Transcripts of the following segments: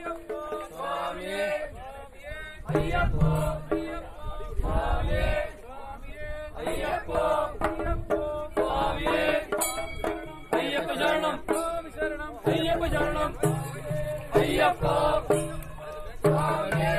சுவாமியே ஐயப்போ சுவாமியே ஐயப்போ சுவாமியே ஐயப்ப சரணம் ஐயப்ப சரணம் ஐயப்போ சுவாமியே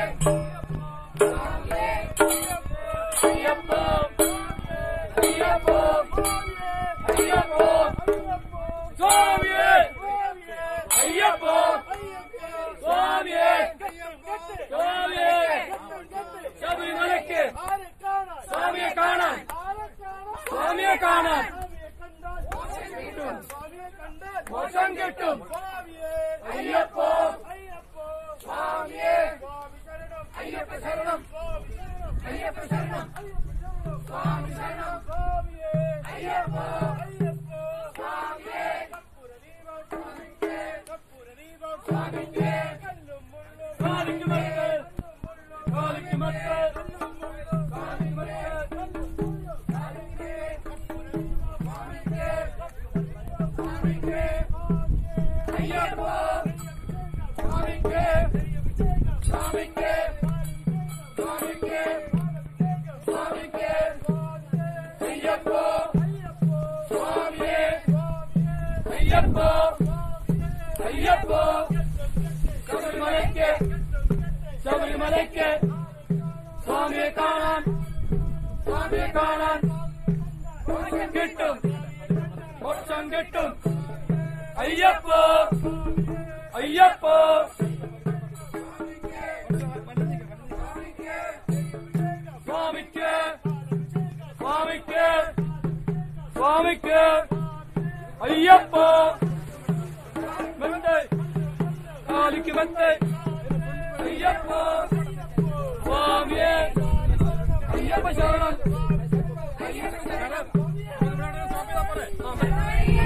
ஐயப்போ ஐயப்போ ஐயப்போ சுவாமியே ஐயப்போ சுவாமியே சுவாமியே சபரிமலைக்கு சுவாமியை காண சுவாமியை காண மோசம் கிட்டும் ஐயப்போ சுவாமியே ஐயப்ப சரணம் ஐயப்ப சரணம் சுவாமி சரணம் ஐயப்போ சுவாமியே சுவாமிக்கு காலிக்கு மக்கள் காலிக்கு மக்கள் காலிக்கு மக்கள் ஐயப்போ சுவாமிக்கு சுவாமிக்கு சுவாமிக்கு சுவாமிக்கு ஐயப்போ சுவாமியே ஐயப்போ ஐயப்போ சபரிமலைக்கு சபரிமலைக்கு சுவாமியை காணான் சுவாமியை காணான் மோட்சம் கிட்டும் மோட்சம் கிட்டும் ஐயப்போ ஐயப்போ சுவாமிக்கு சுவாமிக்கு சுவாமிக்கு ஐயப்போ மெத்தை காலிக்கு மெத்தை ஐயப்போ சுவாமியே ஐயப்ப சரணம் ஐயப்ப சரணம் ஆமென்.